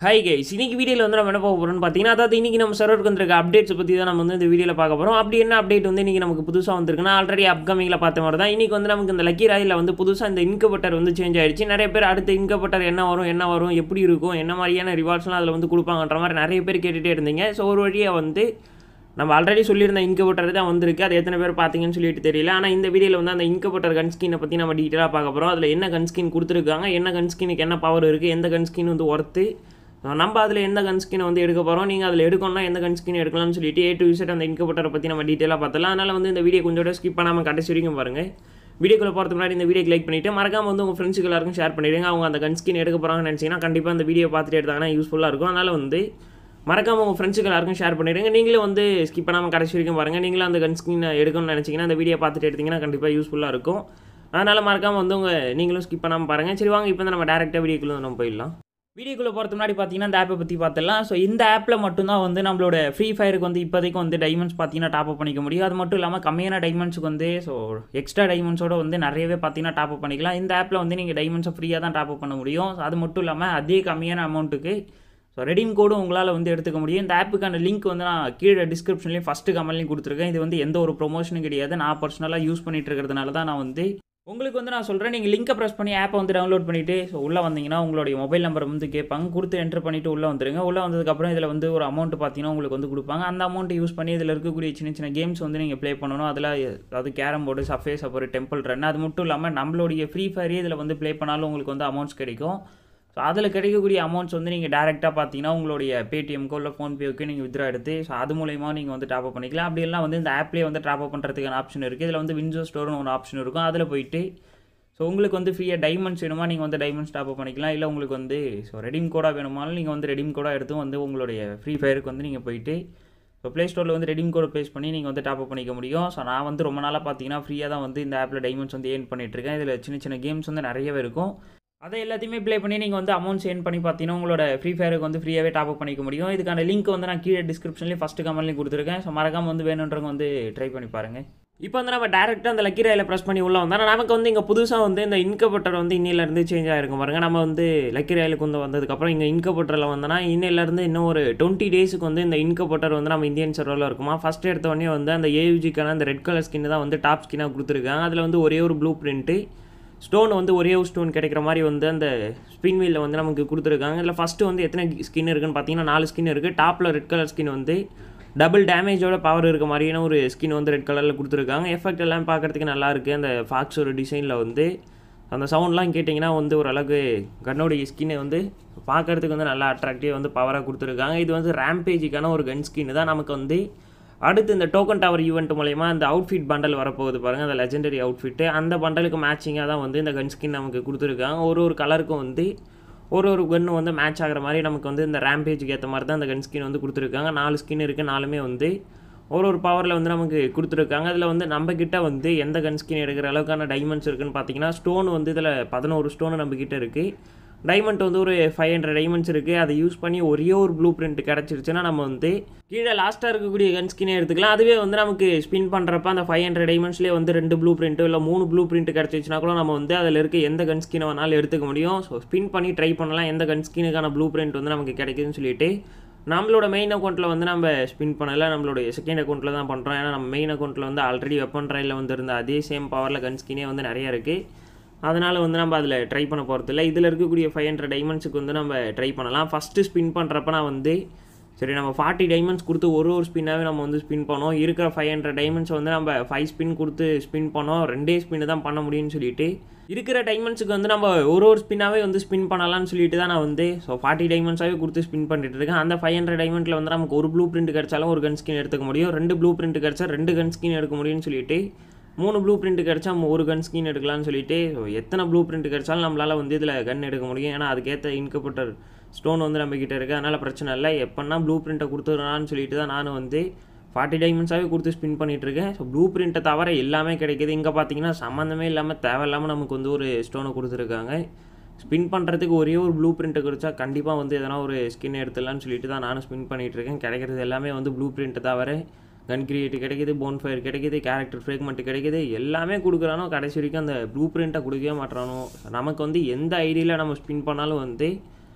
hi guys இன்னைக்கு வீடியோவில் வந்து நம்ம என்ன பார்க்க போகிறோம்னு பார்த்தீங்கன்னா அதாவது இன்னைக்கு நம்ம சர்வருக்கு வந்திருக்க அப்டேட்ஸ் பற்றி தான் நம்ம வந்து இந்த வீடியோவில் பார்க்க போகிறோம் அப்படி என்ன அப்டேட் வந்து இன்னைக்கு நமக்கு புதுசாக வந்திருக்குன்னா ஆல்ரெடி அப்கமிங்கில் பார்த்த மாதிரி தான் இன்னைக்கு வந்து நமக்கு இந்த லக்கி ராயில் வந்து புதுசாக இந்த இன்கபட்டர் வந்து சேஞ்ச் ஆயிடுச்சு நிறைய பேர் அடுத்த இன்கபட்டர் என்ன வரும் என்ன வரும் எப்படி இருக்கும் என்ன மாதிரியான ரிவார்ட்ஸ்லாம் அதில் வந்து கொடுப்பாங்கன்ற மாதிரி நிறைய பேர் கேட்டுகிட்டே இருந்தீங்க ஸோ ஒரு வழியாக வந்து நம்ம ஆல்ரெடி சொல்லியிருந்த இன்கபட்டர் தான் வந்திருக்கு அது எத்தனை பேர் பார்த்தீங்கன்னு சொல்லிட்டு தெரியல ஆனால் இந்த வீடியோவில் வந்து அந்த இன்கபட்டர் கன்ஸ்கினை பற்றி நம்ம டீட்டெயிலாக பார்க்க போகிறோம் அதில் என்ன கன்ஸ்கின் கொடுத்துருக்காங்க என்ன கன்ஸ்கினுக்கு என்ன பவர் இருக்குது எந்த கன்ஸ்கின் வந்து ஒர்த்து நம்ம அதில் எந்த கன்ஸ்கினை வந்து எடுக்க போகிறோம் நீங்கள் அதில் எடுக்கணும்னா எந்த கன்ஸ்கின் எடுக்கலாம்னு சொல்லிட்டு ஏ டு விசிட் அந்த இன்கபட்டரை பற்றி நம்ம டீட்டெயிலாக பார்த்தலாம் அதனால் வந்து இந்த வீடியோ கொஞ்சம் ஸ்கிப் பண்ணாமல் கடைசி வரைக்கும் பாருங்கள் வீடியோக்குள்ள போகிறதுக்கு முன்னாடி இந்த வீடியோக்கு லைக் பண்ணிவிட்டு மறக்காம வந்து உங்கள் ஃப்ரெண்ட்ஸுக்கு எல்லாருக்கும் ஷேர் பண்ணிடுங்க அவங்க அந்த கன்ஸ்கின் எடுக்க போகிறாங்கன்னு நினச்சிங்கன்னா கண்டிப்பாக அந்த வீடியோ பார்த்துட்டு எடுத்தாங்கன்னா யூஸ்ஃபுல்லாக இருக்கும் அதனால் வந்து மறக்காம உங்கள் ஃப்ரெண்ட்ஸுக்கு எல்லாருக்கும் ஷேர் பண்ணிடுங்க நீங்களும் வந்து ஸ்கிப் பண்ணாமல் கடைசி வரைக்கும் பாருங்கள் நீங்களும் அந்த கன்ஸ்கின் எடுக்கணும்னு நினச்சிங்கன்னா அந்த வீடியோ பார்த்துட்டு எடுத்தீங்கன்னா கண்டிப்பாக யூஸ்ஃபுல்லாக இருக்கும் அதனால் மறக்காமல் வந்து உங்கள் நீங்களும் ஸ்கிப் பண்ணாமல் பாருங்கள் சரி வாங்க இப்போ நம்ம டேரெக்டாக வீடியோக்குள்ளே நம்ம போயிடலாம் வீடியோக்குள்ளே போகிறதுக்கு முன்னாடி பார்த்தீங்கன்னா இந்த ஆப்பை பற்றி பார்த்துடலாம் ஸோ இந்த ஆப்பில் மட்டும்தான் வந்து நம்மளோட ஃப்ரீ ஃபயருக்கு வந்து இப்போதைக்கு வந்து டைமண்ட்ஸ் பார்த்தீங்கன்னா டாப் அப் பண்ணிக்க முடியும் அது மட்டும் இல்லாமல் கம்மியான டைமண்ட்ஸுக்கு வந்து ஸோ எக்ஸ்ட்ரா டைமண்ட்ஸோட வந்து நிறையவே பார்த்தீங்கன்னா டாப் அப் பண்ணிக்கலாம் இந்த ஆப்பில் வந்து நீங்கள் டைமண்ட்ஸை ஃப்ரீயாக தான் டாப் அப் பண்ண முடியும் So, அது மட்டும் இல்லாமல் அதே கம்மியான அமௌண்ட்டுக்கு ஸோ ரெடீம் கோடும் உங்களால் வந்து எடுத்துக்க முடியும் இந்த ஆப்புக்கான லிங்க் வந்து நான் கீழே டிஸ்கிரிப்ஷன்லேயும் ஃபஸ்ட்டு கமெண்ட்லையும் கொடுத்துருக்கேன் இது வந்து எந்த ஒரு ப்ரொமோஷனும் கிடையாது நான் பர்சனலாக யூஸ் பண்ணிட்டு இருக்கிறதுனால தான் நான் வந்து உங்களுக்கு வந்து நான் சொல்கிறேன் நீங்கள் லிங்கை ப்ரெஸ் பண்ணி ஆப்பை வந்து டவுன்லோட் பண்ணிவிட்டு ஸோ உள்ளே வந்தீங்கன்னா உங்களுடைய மொபைல் நம்பர் வந்து கேட்பாங்க கொடுத்து என்டர் பண்ணிவிட்டு உள்ளே வந்துருங்க உள்ளே வந்ததுக்கப்புறம் இதில் வந்து ஒரு அமௌண்ட் பார்த்தீங்கன்னா உங்களுக்கு வந்து கொடுப்பாங்க அந்த அமௌண்ட் யூஸ் பண்ணி இதில் இருக்கக்கூடிய சின்ன சின்ன கேம்ஸ் வந்து நீங்கள் ப்ளே பண்ணணும் அதில் அதாவது கேரம் போர்டு சஃபேஸ் அப்புறம் டெம்பிள் ரன் அது மட்டும் இல்லாமல் நம்மளுடைய ஃப்ரீ ஃபயரே இதில் வந்து ப்ளே பண்ணாலும் உங்களுக்கு வந்து அமௌண்ட்ஸ் கிடைக்கும் ஸோ அதில் கிடைக்கக்கூடிய அமௌண்ட்ஸ் வந்து நீங்கள் டேரெக்டாக பார்த்தீங்கன்னா உங்களுடைய பேடிஎம்க்கோ இல்லை ஃபோன்பேவுக்கு நீங்கள் வித்ரா எடுத்து ஸோ அது மூலயமா நீங்கள் வந்து டாப் அப் பண்ணிக்கலாம் அப்படி எல்லாம் வந்து இந்த ஆப்லேயே வந்து டாப் அப் பண்ணுறதுக்கான ஆப்ஷன் இருக்குது இதில் வந்து வின்சோ ஸ்டோர்னு ஒரு ஆப்ஷன் இருக்கும் அதில் போயிட்டு ஸோ உங்களுக்கு வந்து ஃப்ரீயாக டைமண்ட்ஸ் வேணுமா நீங்கள் வந்து டைமண்ட்ஸ் டாப் அப் பண்ணிக்கலாம் இல்லை உங்களுக்கு வந்து ஸோ ரெடீம் கோடாக வேணுமாலும் நீங்கள் வந்து ரெடீம் கோடாக எடுத்து வந்து உங்களுடைய ஃப்ரீ ஃபயருக்கு வந்து நீங்கள் போயிட்டு ஸோ ப்ளே ஸ்டோரில் வந்து ரெடீம் கோட் ப்ளேஸ் பண்ணி நீங்கள் வந்து டாப் அப் பண்ணிக்க முடியும் ஸோ நான் வந்து ரொம்ப நாளாக பார்த்தீங்கன்னா ஃப்ரீயாக தான் வந்து இந்த ஆப்பில் டைமண்ட்ஸ் வந்து ஏர்ன் பண்ணிகிட்ருக்கேன் இதில் சின்ன சின்ன கேம்ஸ் வந்து நிறையவே இருக்கும் அதை எல்லாத்தையுமே ப்ளே பண்ணி நீங்கள் வந்து அமௌண்ட்ஸ் ஏர்ன் பண்ணி பார்த்தீங்கன்னா உங்களோட ஃப்ரீ ஃபயருக்கு வந்து ஃப்ரீயாகவே டாப் அப் பண்ணிக்க முடியும் இதுக்கான லிங்க் வந்து நான் கீழே டிஸ்கிரிப்ஷன்லேயும் ஃபஸ்ட்டு கமெண்ட்லேயும் கொடுத்துருக்கேன் ஸோ மறக்காம வந்து வேணுன்றவங்க வந்து ட்ரை பண்ணி பாருங்கள் இப்போ வந்து நம்ம டேரெக்டாக அந்த லக்கி ராயில் ப்ரெஸ் பண்ணி உள்ள வந்தால் நமக்கு வந்து இங்கே புதுசாக வந்து இந்த இன்கபட்டர் வந்து இன்னிலேருந்து சேஞ்ச் ஆகிருக்கும் பாருங்க நம்ம வந்து லக்கி ராயிலுக்கு வந்து வந்ததுக்கப்புறம் இங்கே இன்கபட்டரில் வந்தோன்னா இன்னிலேருந்து இன்னும் ஒரு டுவெண்ட்டி டேஸுக்கு வந்து இந்த இன்கபட்டர் வந்து நம்ம இந்தியன் சர்வரில் இருக்குமா ஃபஸ்ட் எடுத்த உடனே வந்து அந்த ஏயூஜிக்கான அந்த ரெட் கலர் ஸ்கின் தான் வந்து டாப் ஸ்கின்னாக கொடுத்துருக்காங்க அதில் வந்து ஒரே ஒரு ப்ளூ பிரிண்ட்டு ஸ்டோன் வந்து ஒரே ஒரு ஸ்டோன் கிடைக்கிற மாதிரி வந்து அந்த ஸ்பின் வீலில் வந்து நமக்கு கொடுத்துருக்காங்க இதில் ஃபஸ்ட்டு வந்து எத்தனை ஸ்கின் இருக்குன்னு பார்த்தீங்கன்னா நாலு ஸ்கின் இருக்குது டாப்பில் ரெட் கலர் ஸ்கின் வந்து டபுள் டேமேஜோட பவர் இருக்க மாதிரியான ஒரு ஸ்கின் வந்து ரெட் கலரில் கொடுத்துருக்காங்க எஃபெக்ட் எல்லாம் பார்க்குறதுக்கு நல்லா இருக்குது அந்த ஃபாக்ஸ் ஒரு டிசைனில் வந்து அந்த சவுண்ட்லாம் கேட்டிங்கன்னா வந்து ஓரளவுக்கு கன்னோடைய ஸ்கின்னை வந்து பார்க்குறதுக்கு வந்து நல்லா அட்ராக்டிவாக வந்து பவராக கொடுத்துருக்காங்க இது வந்து ரேம்பேஜுக்கான ஒரு கன் ஸ்கின் தான் நமக்கு வந்து அடுத்து இந்த டோக்கன் டவர் ஈவெண்ட் மூலயமா அந்த அவுட்ஃபிட் பண்டல் வரப்போகுது பாருங்கள் அந்த லெஜெண்டரி அவுட்ஃபிட்டு அந்த பண்டலுக்கு மேட்சிங்காக தான் வந்து இந்த கன் ஸ்கின் நமக்கு கொடுத்துருக்காங்க ஒரு ஒரு கலருக்கும் வந்து ஒரு ஒரு கன்று வந்து மேட்ச் ஆகிற மாதிரி நமக்கு வந்து இந்த ரேம்பேஜுக்கு ஏற்ற மாதிரி தான் அந்த கன் ஸ்கின் வந்து கொடுத்துருக்காங்க நாலு ஸ்கின் இருக்குது நாலுமே வந்து ஒரு ஒரு பவரில் வந்து நமக்கு கொடுத்துருக்காங்க அதில் வந்து நம்ம கிட்ட வந்து எந்த கன் ஸ்கின் எடுக்கிற அளவுக்கான டைமண்ட்ஸ் இருக்குன்னு பார்த்தீங்கன்னா ஸ்டோன் வந்து இதில் பதினோரு ஸ்டோன் நம்ம கிட்ட இருக்குது டைமண்ட் வந்து ஒரு ஃபைவ் ஹண்ட்ரட் டைமண்ட்ஸ் இருக்குது அதை யூஸ் பண்ணி ஒரே ஒரு ப்ளூ பிரிண்ட் கிடச்சிருச்சுன்னா நம்ம வந்து கீழே லாஸ்ட்டாக இருக்கக்கூடிய கன் ஸ்கினே எடுத்துக்கலாம் அதுவே வந்து நமக்கு ஸ்பின் பண்ணுறப்ப அந்த ஃபைவ் ஹண்ட்ரட் டைமண்ட்ஸ்லேயே வந்து ரெண்டு ப்ளூ பிரிண்ட்டோ இல்லை மூணு ப்ளூ பிரிண்ட் கிடச்சிச்சுனா கூட நம்ம வந்து அதில் இருக்க எந்த கன் ஸ்கினை வேணாலும் எடுத்துக்க முடியும் ஸோ ஸ்பின் பண்ணி ட்ரை பண்ணலாம் எந்த கன் ஸ்கினுக்கான ப்ளூ பிரிண்ட் வந்து நமக்கு கிடைக்குதுன்னு சொல்லிட்டு நம்மளோட மெயின் அக்கௌண்ட்டில் வந்து நம்ம ஸ்பின் பண்ணல நம்மளுடைய செகண்ட் அக்கௌண்ட்டில் தான் பண்ணுறோம் ஏன்னா நம்ம மெயின் அக்கௌண்ட்டில் வந்து ஆல்ரெடி வெப்பன் ட்ரையில் வந்து இருந்த அதே சேம் பவரில் கன் ஸ்கினே வந்து நிறைய இருக்குது அதனால் வந்து நம்ம அதில் ட்ரை பண்ண போகிறதில்ல இதில் இருக்கக்கூடிய ஃபைவ் ஹண்ட்ரட் டைமண்ட்ஸுக்கு வந்து நம்ம ட்ரை பண்ணலாம் ஃபஸ்ட்டு ஸ்பின் பண்ணுறப்ப நான் வந்து சரி நம்ம ஃபார்ட்டி டைமண்ட்ஸ் கொடுத்து ஒரு ஒரு ஸ்பின்னாகவே நம்ம வந்து ஸ்பின் பண்ணோம் இருக்கிற ஃபைவ் ஹண்ட்ரட் டைமண்ட்ஸ் வந்து நம்ம ஃபைவ் ஸ்பின் கொடுத்து ஸ்பின் பண்ணோம் ரெண்டே ஸ்பின்னு தான் பண்ண முடியும்னு சொல்லிட்டு இருக்கிற டைமண்ட்ஸுக்கு வந்து நம்ம ஒரு ஒரு ஸ்பின்னாகவே வந்து ஸ்பின் பண்ணலாம்னு சொல்லிட்டு தான் நான் வந்து ஸோ ஃபார்ட்டி டைமண்ட்ஸாகவே கொடுத்து ஸ்பின் பண்ணிட்டு இருக்கேன் அந்த ஃபைவ் ஹண்ட்ரட் டைமண்ட்டில் வந்து நமக்கு ஒரு ப்ளூ பிரிண்ட் கிடச்சாலும் ஒரு கன் ஸ்கின் எடுத்துக்க முடியும் ரெண்டு ப்ளூ பிரிண்ட் கிடச்சா ரெண்டு கன் ஸ்கின் எடுக்க முடியும்னு சொல்லிட்டு மூணு ப்ளூ பிரிண்ட் கிடச்சா ஒரு கன் ஸ்கின் எடுக்கலாம்னு சொல்லிட்டு ஸோ எத்தனை ப்ளூ பிரிண்ட் கிடச்சாலும் நம்மளால் வந்து இதில் கன் எடுக்க முடியும் ஏன்னா அதுக்கேற்ற இன்கபட்டர் ஸ்டோன் வந்து நம்ம கிட்ட இருக்குது அதனால் பிரச்சனை இல்லை எப்போன்னா ப்ளூ பிரிண்ட்டை கொடுத்துட்றான்னு சொல்லிட்டு தான் நானும் வந்து ஃபார்ட்டி டைமண்ட்ஸாகவே கொடுத்து ஸ்பின் பண்ணிகிட்ருக்கேன் ஸோ ப்ளூ பிரிண்ட்டை தவிர எல்லாமே கிடைக்கிது இங்கே பார்த்தீங்கன்னா சம்மந்தமே இல்லாமல் தேவையில்லாமல் நமக்கு வந்து ஒரு ஸ்டோனை கொடுத்துருக்காங்க ஸ்பின் பண்ணுறதுக்கு ஒரே ஒரு ப்ளூ பிரிண்ட்டை கிடைச்சா கண்டிப்பாக வந்து எதனா ஒரு ஸ்கின் எடுத்துடலாம்னு சொல்லிட்டு தான் நானும் ஸ்பின் பண்ணிகிட்ருக்கேன் கிடைக்கிறது எல்லாமே வந்து ப்ளூ பிரிண்ட்டை தவிர கன் கிரியேட் கிடைக்கிது போன் ஃபயர் கிடைக்கிது கேரக்டர் ஃப்ரேக்மெண்ட் கிடைக்கிது எல்லாமே கொடுக்குறானோ கடைசி வரைக்கும் அந்த ப்ளூ பிரிண்ட்டை கொடுக்கவே மாட்டானோ நமக்கு வந்து எந்த ஐடியில் நம்ம ஸ்பின் பண்ணாலும் வந்து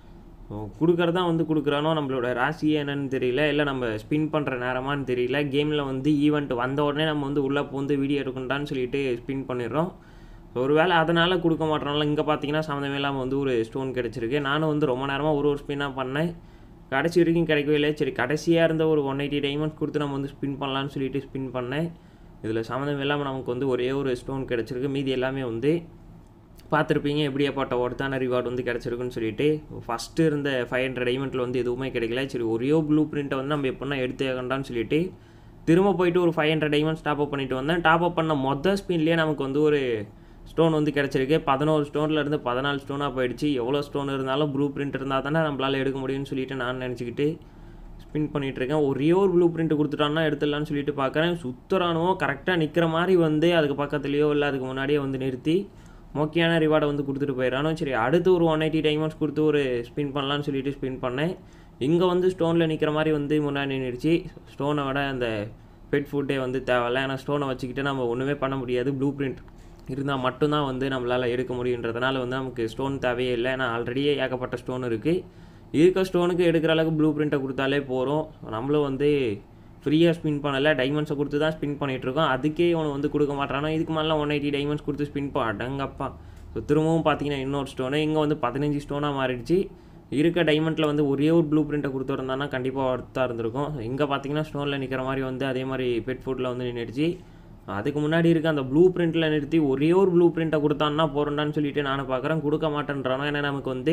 கொடுக்குறதா வந்து கொடுக்குறானோ நம்மளோட ராசியே என்னன்னு தெரியல இல்லை நம்ம ஸ்பின் பண்ணுற நேரமான்னு தெரியல கேமில் வந்து ஈவெண்ட் வந்த உடனே நம்ம வந்து உள்ளே பூந்து வீடியோ எடுக்கணுண்டான்னு சொல்லிட்டு ஸ்பின் பண்ணிடுறோம் ஒருவேளை அதனால் கொடுக்க மாட்டோம்ல இங்கே பார்த்தீங்கன்னா சம்மந்தமே இல்லாமல் வந்து ஒரு ஸ்டோன் கிடச்சிருக்கு நானும் வந்து ரொம்ப நேரமாக ஒரு ஒரு ஸ்பின்னாக பண்ணேன் கடைசி வரைக்கும் கிடைக்கவே இல்லை சரி கடைசியாக இருந்த ஒரு ஒன் எயிட்டி டைமண்ட்ஸ் கொடுத்து நம்ம வந்து ஸ்பின் பண்ணலான்னு சொல்லிட்டு ஸ்பின் பண்ணேன் இதில் சம்மந்தம் இல்லாமல் நமக்கு வந்து ஒரே ஒரு ஸ்டோன் கிடச்சிருக்கு மீதி எல்லாமே வந்து பார்த்துருப்பீங்க எப்படியாப்பட்ட ஒருத்தான ரிவார்டு வந்து கிடச்சிருக்குன்னு சொல்லிட்டு ஃபஸ்ட்டு இருந்த ஃபைவ் ஹண்ட்ரட் டைமண்ட்டில் வந்து எதுவுமே கிடைக்கல சரி ஒரே ப்ளூ பிரிண்ட்டை வந்து நம்ம எப்படின்னா எடுத்து வேண்டாம்னு சொல்லிட்டு திரும்ப போயிட்டு ஒரு five hundred diamonds top up பண்ணிட்டு வந்தேன் டாப் அப் பண்ண மொதல் ஸ்பின்லேயே நமக்கு வந்து ஒரு ஸ்டோன் வந்து கிடச்சிருக்கு பதினோரு ஸ்டோனில் இருந்து பதினாலு ஸ்டோனாக போயிடுச்சு எவ்வளோ ஸ்டோன் இருந்தாலும் ப்ளூ பிரிண்ட் இருந்தால் தானே நம்மளால் எடுக்க முடியும்னு சொல்லிட்டு நான் நினச்சிக்கிட்டு ஸ்பின் பண்ணிகிட்டு இருக்கேன் ஒரே ஒரு ப்ளூ பிரிண்ட் கொடுத்துட்டான்னா எடுத்துடலான்னு சொல்லிட்டு பார்க்குறேன் சுத்தரானுவோ கரெக்டாக நிற்கிற மாதிரி வந்து அதுக்கு பக்கத்துலேயோ இல்லை அதுக்கு முன்னாடியே வந்து நிறுத்தி மோக்கியான ரிவார்டை வந்து கொடுத்துட்டு போயிடறானோ சரி அடுத்து ஒரு ஒன் எயிட்டி டைமண்ட்ஸ் கொடுத்து ஒரு ஸ்பின் பண்ணலான்னு சொல்லிட்டு ஸ்பின் பண்ணேன் இங்கே வந்து ஸ்டோனில் நிற்கிற மாதிரி வந்து முன்னாடி நின்றுச்சு ஸ்டோனை விட அந்த பெட் ஃபுட்டே வந்து தேவையில்ல ஏன்னா ஸ்டோனை வச்சுக்கிட்டு நம்ம ஒன்றுமே பண்ண முடியாது ப்ளூ பிரிண்ட் இருந்தால் மட்டும்தான் வந்து நம்மளால் எடுக்க முடியுன்றதுனால வந்து நமக்கு ஸ்டோன் தேவையே இல்லை ஏன்னா ஆல்ரெடியே ஏகப்பட்ட ஸ்டோன் இருக்குது இருக்க ஸ்டோனுக்கு எடுக்கிற அளவுக்கு ப்ளூ பிரிண்ட்டை கொடுத்தாலே போகிறோம் நம்மளும் வந்து ஃப்ரீயாக ஸ்பின் பண்ணலை டைமண்ட்ஸை கொடுத்து தான் ஸ்பின் பண்ணிகிட்ருக்கோம் அதுக்கே இவனை வந்து கொடுக்க மாட்டானோ இதுக்கு மேலே ஒன் எயிட்டி டைமண்ட்ஸ் கொடுத்து ஸ்பின் பண்ணடங்கப்பா ஸோ திரும்பவும் பார்த்தீங்கன்னா இன்னொரு ஸ்டோனு இங்கே வந்து பதினஞ்சு ஸ்டோனாக மாறிடுச்சு இருக்க டைமண்டில் வந்து ஒரே ஒரு ப்ளூ பிரிண்ட்டை கொடுத்துருந்தானா கண்டிப்பாக ஒர்த்தாக இருந்திருக்கும் இங்கே பார்த்தீங்கன்னா ஸ்டோனில் நிற்கிற மாதிரி வந்து அதே மாதிரி பெட் ஃபுட்டில் வந்து நின்றுடுச்சு அதுக்கு முன்னாடி இருக்க அந்த ப்ளூ பிரிண்ட்டில் நிறுத்தி ஒரே ஒரு ப்ளூ பிரிண்ட்டை கொடுத்தான்னா போகிறோண்டான்னு சொல்லிட்டு நானும் பார்க்குறேன் கொடுக்க மாட்டேன்றானோ ஏன்னா நமக்கு வந்து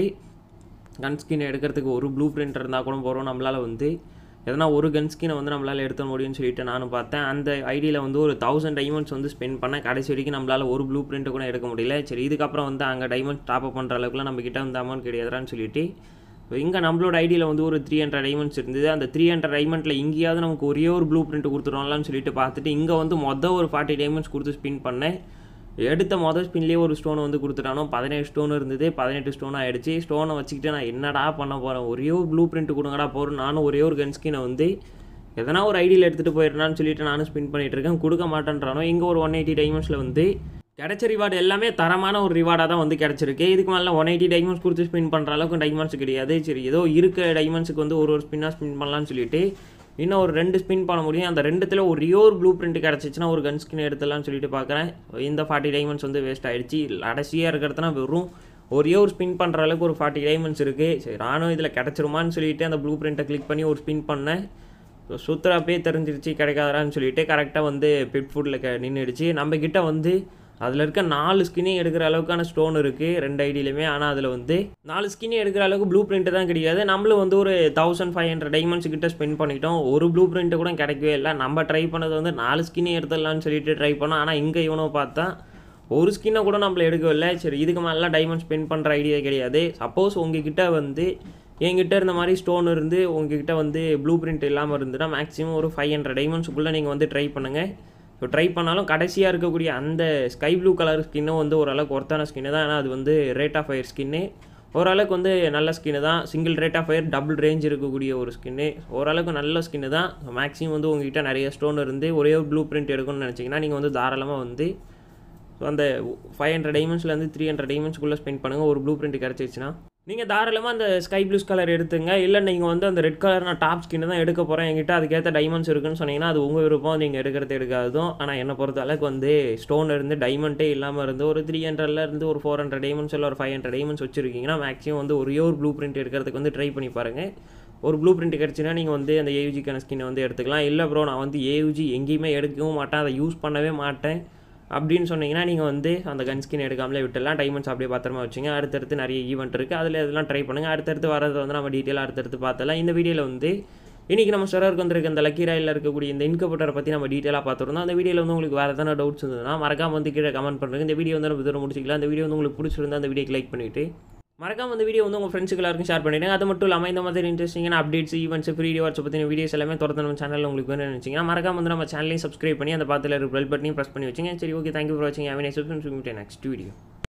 கன் ஸ்கின் எடுக்கிறதுக்கு ஒரு ப்ளூ பிரிண்ட் இருந்தால் கூட போகிறோம் நம்மளால் வந்து எதனா ஒரு கன் ஸ்கினை வந்து நம்மளால் எடுத்த முடியும்னு சொல்லிட்டு நானும் பார்த்தேன் அந்த ஐடியில் வந்து ஒரு தௌசண்ட் டைமண்ட்ஸ் வந்து ஸ்பெண்ட் பண்ணேன் கடைசி வரைக்கும் நம்மளால் ஒரு ப்ளூ பிரிண்ட்டு கூட எடுக்க முடியல சரி இதுக்கப்புறம் வந்து அங்கே டைமண்ட் டாப் அப் பண்ணுற அளவுக்குலாம் நம்ம கிட்ட வந்து அமௌண்ட் கிடையாதுறான்னு சொல்லிட்டு இங்கே நம்மளோட ஐடியில் வந்து ஒரு த்ரீ ஹண்ட்ரட் டைமண்ட்ஸ் இருந்தது அந்த த்ரீ ஹண்ட்ரட் டைமண்ட்டில் இங்கேயாவது நமக்கு ஒரே ஒரு ப்ளூ பிரிண்ட் கொடுத்துருவோம்லான்னு சொல்லிட்டு பார்த்துட்டு இங்கே வந்து மொதல் ஒரு ஃபார்ட்டி டைமண்ட்ஸ் கொடுத்து ஸ்பின் பண்ணேன் எடுத்த மொதல் ஸ்பின்லேயே ஒரு ஸ்டோனை வந்து கொடுத்துட்டானோ பதினேழு ஸ்டோன் இருந்தது பதினெட்டு ஸ்டோன் ஆகிடுச்சு ஸ்டோனை வச்சுக்கிட்டு நான் என்னடா பண்ண போகிறேன் ஒரே ஒரு ப்ளூ பிரிண்ட் கொடுங்கடா போகிறேன் நானும் ஒரே ஒரு கன் ஸ்கினை வந்து எதனா ஒரு ஐடியில் எடுத்துகிட்டு போயிடலான்னு சொல்லிட்டு நானும் ஸ்பின் பண்ணிகிட்டு இருக்கேன் கொடுக்க மாட்டேன்றானோ இங்கே ஒரு ஒன் எயிட்டி டைமண்ட்ஸில் வந்து கிடைச்ச ரிவார்டு எல்லாமே தரமான ஒரு ரிவார்டாக தான் வந்து கிடச்சிருக்கு இதுக்கு மேலே ஒன் எயிட்டி டைமண்ட்ஸ் கொடுத்து ஸ்பின் பண்ணுற அளவுக்கு டைமண்ட்ஸ் கிடையாது சரி ஏதோ இருக்க டைமண்ட்ஸுக்கு வந்து ஒரு ஒரு ஸ்பின்னாக ஸ்பின் பண்ணலான்னு சொல்லிட்டு இன்னும் ஒரு ரெண்டு ஸ்பின் பண்ண முடியும் அந்த ரெண்டுத்தில் ஒரு ஒரு ப்ளூ பிரிண்ட் கிடச்சிச்சின்னா ஒரு கன் ஸ்கின் எடுத்துடலாம்னு சொல்லிட்டு பார்க்குறேன் இந்த ஃபார்ட்டி டைமண்ட்ஸ் வந்து வேஸ்ட் ஆகிடுச்சு கடைசியாக இருக்கிறதுனா வெறும் ஒரே ஒரு ஸ்பின் பண்ணுற அளவுக்கு ஒரு ஃபார்ட்டி டைமண்ட்ஸ் இருக்குது சரி நானும் இதில் கிடச்சிருமான்னு சொல்லிட்டு அந்த ப்ளூ பிரிண்ட்டை கிளிக் பண்ணி ஒரு ஸ்பின் பண்ணேன் சுத்தராப்பே தெரிஞ்சிருச்சு கிடைக்காதான்னு சொல்லிட்டு கரெக்டாக வந்து பெட் ஃபுட்டில் க நின்றுடுச்சு நம்மக்கிட்ட வந்து அதில் இருக்க நாலு ஸ்கின்னே எடுக்கிற அளவுக்கான ஸ்டோன் இருக்குது ரெண்டு ஐடியிலுமே ஆனால் அதில் வந்து நாலு ஸ்கின்னே எடுக்கிற அளவுக்கு ப்ளூ பிரிண்ட்டு தான் கிடையாது நம்மளும் வந்து ஒரு தௌசண்ட் ஃபைவ் ஹண்ட்ரட் டைமண்ட்ஸ் கிட்ட ஸ்பெண்ட் பண்ணிட்டோம் ஒரு ப்ளூ பிரிண்ட்டு கூட கிடைக்கவே இல்லை நம்ம ட்ரை பண்ணது வந்து நாலு ஸ்கின்னே எடுத்துடலாம்னு சொல்லிட்டு ட்ரை பண்ணோம் ஆனால் இங்கே இவனோ பார்த்தா ஒரு ஸ்கின்னை கூட நம்மள எடுக்கவில்லை சரி இதுக்கு மேலாம் டைமண்ட் ஸ்பெண்ட் பண்ணுற ஐடியா கிடையாது சப்போஸ் உங்ககிட்ட வந்து என்கிட்ட இருந்த மாதிரி ஸ்டோன் இருந்து உங்ககிட்ட வந்து ப்ளூ பிரிண்ட் இல்லாமல் இருந்துன்னா மேக்ஸிமம் ஒரு ஃபைவ் ஹண்ட்ரட் டைமண்ட்ஸுக்குள்ளே நீங்கள் வந்து ட்ரை பண்ணுங்கள் ஸோ ட்ரை பண்ணாலும் கடைசியாக இருக்கக்கூடிய அந்த ஸ்கை ப்ளூ கலர் ஸ்கின்னும் வந்து ஓரளவுக்கு ஒர்த்தான ஸ்கின்னு தான் ஏன்னா அது வந்து ரேட் ஆஃப் ஃபயர் ஸ்கின்னு ஓரளவுக்கு வந்து நல்ல ஸ்கின்னு தான் single rate of fire double range இருக்கக்கூடிய ஒரு ஸ்கின்னு ஓரளவுக்கு நல்ல ஸ்கின்னு தான் மேக்ஸிமம் வந்து உங்ககிட்ட நிறைய ஸ்டோன் இருந்து ஒரே ஒரு ப்ளூ பிரிண்ட் எடுக்கணும்னு நினச்சிங்கன்னா நீங்கள் வந்து தாராளமாக வந்து ஸோ அந்த ஃபைவ் ஹண்ட்ரட் டைமண்ட்ஸ்லேருந்து த்ரீ ஹண்ட்ரட் டைமண்ட்ஸ்க்குள்ளே ஸ்பெண்ட் பண்ணுங்கள் ஒரு ப்ளூ பிரிண்ட் கிடச்சிச்சுன்னா நீங்கள் தாராளமாக அந்த ஸ்கை ப்ளூஸ் கலர் எடுத்துங்க இல்லை நீங்கள் வந்து அந்த ரெட் கலர் நான் டாப் ஸ்கின் தான் எடுக்க போகிறேன் என்கிட்ட அதுக்கேற்ற டைமண்ட்ஸ் இருக்குன்னு சொன்னீங்கன்னா அது உங்கள் விருப்பம் நீங்கள் எடுக்கிறது எடுக்காதும் ஆனால் என்னை பொறுத்த அளவுக்கு வந்து ஸ்டோன் இருந்து டைமண்டே இல்லாமல் இருந்து ஒரு த்ரீ ஹண்ட்ரட்ல இருந்து ஒரு ஃபோர் ஹண்ட்ரட் டைமண்ட்ஸ் இல்லை ஒரு ஃபைவ் ஹண்ட்ரட் டைமண்ட்ஸ் வச்சிருக்கீங்கன்னா மேக்ஸிமம் வந்து ஒரே ஒரு ப்ளூ பிரிண்ட் எடுக்கிறதுக்கு வந்து ட்ரை பண்ணி பாருங்கள் ஒரு ப்ளூ பிரிண்ட் கிடச்சுன்னா நீங்கள் வந்து அந்த ஏயூஜிக்கான ஸ்கின்னை வந்து எடுத்துக்கலாம் இல்லை ப்ரோ நான் வந்து ஏயூஜி எங்கேயுமே எடுக்கவும் மாட்டேன் அதை யூஸ் பண்ணவே மாட்டேன் அப்படின்னு சொன்னீங்கன்னா நீங்கள் வந்து அந்த கன் ஸ்கின் எடுக்காமலே விட்டுடலாம் டைமண்ட்ஸ் அப்படியே பத்திரமா வச்சுங்க அடுத்தடுத்து நிறைய ஈவெண்ட் இருக்குது அதில் இதெல்லாம் ட்ரை பண்ணுங்கள் அடுத்தடுத்து வரதை வந்து நம்ம டீட்டெயிலாக அடுத்தடுத்து பார்த்தலாம் இந்த வீடியோவில் வந்து இன்றைக்கி நம்ம சர்வருக்கு வந்திருக்க இந்த லக்கி ராயில் இருக்கக்கூடிய இந்த இன்கபட்டரை பற்றி நம்ம டீட்டெயிலாக பார்த்துருந்தோம் அந்த வீடியோவில் வந்து உங்களுக்கு வேறு எதனா டவுட்ஸ் இருந்ததுன்னா மறக்காம வந்து கீழே கமெண்ட் பண்ணுறேன் இந்த வீடியோ வந்து நம்ம இதோட முடிச்சிக்கலாம் இந்த வீடியோ வந்து உங்களுக்கு பிடிச்சிருந்தா அந்த வீடியோக்கு லைக் பண்ணிவிட்டு மறக்காம இந்த வீடியோ வந்து உங்கள் ஃப்ரெண்ட்ஸுக்கு எல்லாருக்கும் ஷேர் பண்ணிவிடுங்க அது மட்டும் இல்லாமல் இந்த மாதிரி இன்ட்ரெஸ்டிங்கான அப்டேட்ஸ் ஈவெண்ட்ஸ் ஃப்ரீ ரிவார்ட்ஸ் பற்றின வீடியோஸ் எல்லாமே தொடர்ந்து நம்ம சேனலில் உங்களுக்கு வேணும்னு நினச்சிங்கன்னா மறக்காம வந்து நம்ம சேனலையும் சப்ஸ்கிரைப் பண்ணி அந்த பாத்தில் இருக்க பெல் பட்டனையும் ப்ரெஸ் பண்ணி வச்சுங்க சரி ஓகே தேங்க்யூ ஃபார் வாட்சிங் ஹேவ் நெக்ஸ்ட் வீடியோ